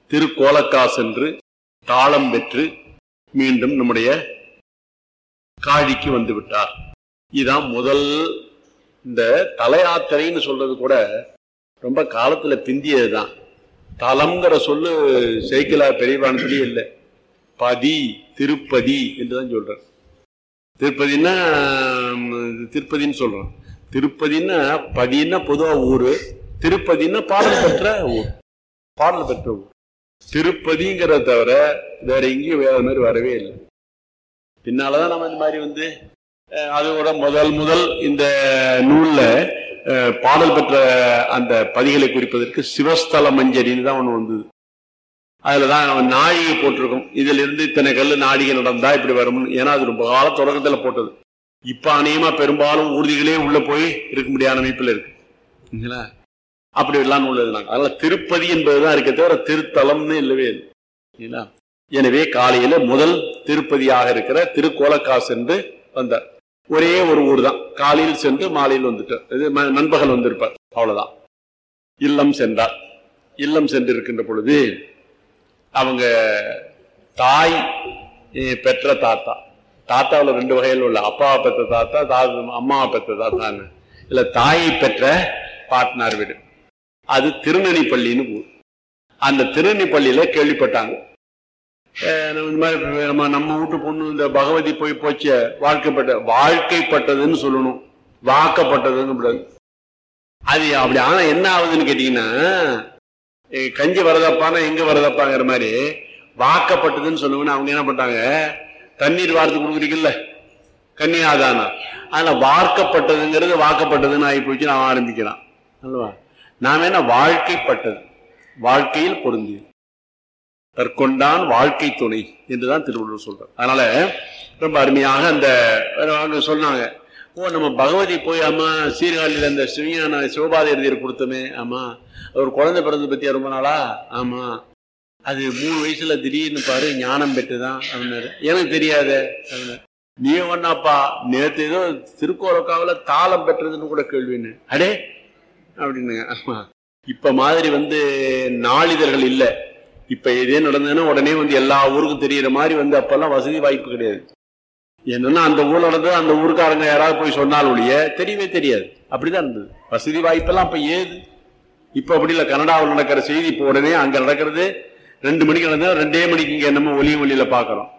திருக்கோலக்கா சென்று தாளம் பெற்று மீண்டும் நம்முடைய காழிக்கு வந்து விட்டார் இதுதான் முதல் இந்த தலையாத்திரைன்னு சொல்றது கூட ரொம்ப காலத்துல பிந்தியதுதான் தலம்ங்கிற சொல்லு சேக்கிலா பெரியவானத்திலேயே இல்லை பதி திருப்பதி என்றுதான் சொல்றார் திருப்பதின்னா ம், திருப்பதின்னு சொல்றோம் திருப்பதின்னா பதின்னா பொதுவா ஊரு திருப்பதின்னா பாடல் பெற்ற ஊர் பாடல் பெற்ற ஊர் திருப்பதிங்கிறத தவிர வேற எங்கேயும் வேற மாதிரி வரவே இல்லை பின்னாலதான் நம்ம இந்த மாதிரி வந்து அஹ், அதோட முதல் முதல் இந்த நூல்ல அஹ், பாடல் பெற்ற அந்த பதிகளை குறிப்பதற்கு சிவஸ்தல மஞ்சரின்னு தான் ஒண்ணு வந்தது அதுலதான் அவன் நாழிகை போட்டிருக்கோம் இதுல இருந்து இத்தனை கல்லு நாடிகை நடந்தா இப்படி வரும்னு ஏன்னா அது ரொம்ப கால தொடக்கத்துல போட்டது இப்ப அநேகமா பெரும்பாலும் ஊர்திகளே உள்ள போய் இருக்க முடியாத அமைப்புல இருக்கு சரிங்களா? அப்படி எல்லாம் நூல் எழுதினாங்க அதனால திருப்பதி என்பதுதான் இருக்க தவிர திருத்தலம்னு இல்லவே இல்லை சரிங்களா? எனவே காலையில முதல் திருப்பதியாக இருக்கிற திருக்கோலக்காசு என்று வந்தார் ஒரே ஒரு ஊர் தான் காலையில் சென்று மாலையில் வந்துட்டார் இது ம- நண்பகல் வந்திருப்பார் அவ்வளவுதான் இல்லம் சென்றார் இல்லம் சென்று இருக்கின்ற பொழுது அவங்க தாய் eh, பெற்ற தாத்தா தாத்தாவில் ரெண்டு வகையில் உள்ள அப்பாவை பெற்ற தாத்தா தாத்தா அம்மாவை பெற்ற தாத்தான்னு இல்ல தாயை பெற்ற பாட்னார் வீடு அது திருநெல்லிப்பள்ளின்னு ஊர் அந்த திருநெல்லிப்பள்ளியில கேள்விப்பட்டாங்க அஹ் நம்ம இந்த மாதிரி நம்ம நம்ம வீட்டு பொண்ணு இந்த பகவதி போய் போச்ச வாழ்க்கைப்பட்ட வாழ்க்கைப்பட்டதுன்னு சொல்லணும் வாக்கப்பட்டதுன்னு கூடாது அது அப்படி ஆனா என்ன ஆகுதுன்னு கேட்டீங்கன்னா eh, கஞ்சி வரதப்பானா எங்க வரதப்பாங்கிற மாதிரி வாக்கப்பட்டதுன்னு சொல்லுவோன்னு அவங்க என்ன பண்ணாங்க தண்ணீர் வார்த்து கொடுக்குறீங்கல்ல கன்னியாதானம் அதுல வார்க்கப்பட்டதுங்கிறது வாக்கப்பட்டதுன்னு ஆகி போச்சு நான் ஆரம்பிக்கிறான் அல்லவா நாம என்ன வாழ்க்கைப்பட்டது வாழ்க்கையில் பொருந்தியது தற்கொண்டான் வாழ்க்கை துணை என்றுதான் திருவள்ளுவர் சொல்றார் அதனால ரொம்ப அருமையாக அந்த அவங்க சொன்னாங்க ஓ நம்ம பகவதி போய் அம்மா சீர்காழியில் அந்த சிவஞான சிவபாத எழுதியர் கொடுத்தோமே ஆமா ஒரு குழந்தை பிறந்த பத்தியா ரொம்ப நாளா ஆமா அது மூணு வயசுல திடீர்னு பாரு ஞானம் பெற்றுதான் அப்படின்னாரு எனக்கு தெரியாதே அப்படின்னாரு. நீ ஒன்னாப்பா நேத்து ஏதோ திருக்கோலக்காவில தாளம் பெற்றதுன்னு கூட கேள்வின்னு அடே அப்படின்னுங்க ஆமா இப்ப மாதிரி வந்து நாளிதழ்கள் இல்ல இப்ப இதே நடந்ததுன்னா உடனே வந்து எல்லா ஊருக்கும் தெரியற மாதிரி வந்து அப்பெல்லாம் வசதி வாய்ப்பு கிடையாது என்னன்னா அந்த ஊர்ல நடந்தது அந்த ஊருக்காரங்க யாராவது போய் சொன்னால் ஒழிய தெரியவே தெரியாது அப்படிதான் இருந்தது வசதி வாய்ப்பெல்லாம் இப்ப ஏது இப்ப அப்படி இல்ல கனடாவில் நடக்கிற செய்தி இப்ப உடனே அங்க நடக்கிறது ரெண்டு மணிக்கு நடந்தா ரெண்டே மணிக்கு இங்க நம்ம ஒளியும் ஒளியில பாக்குறோம்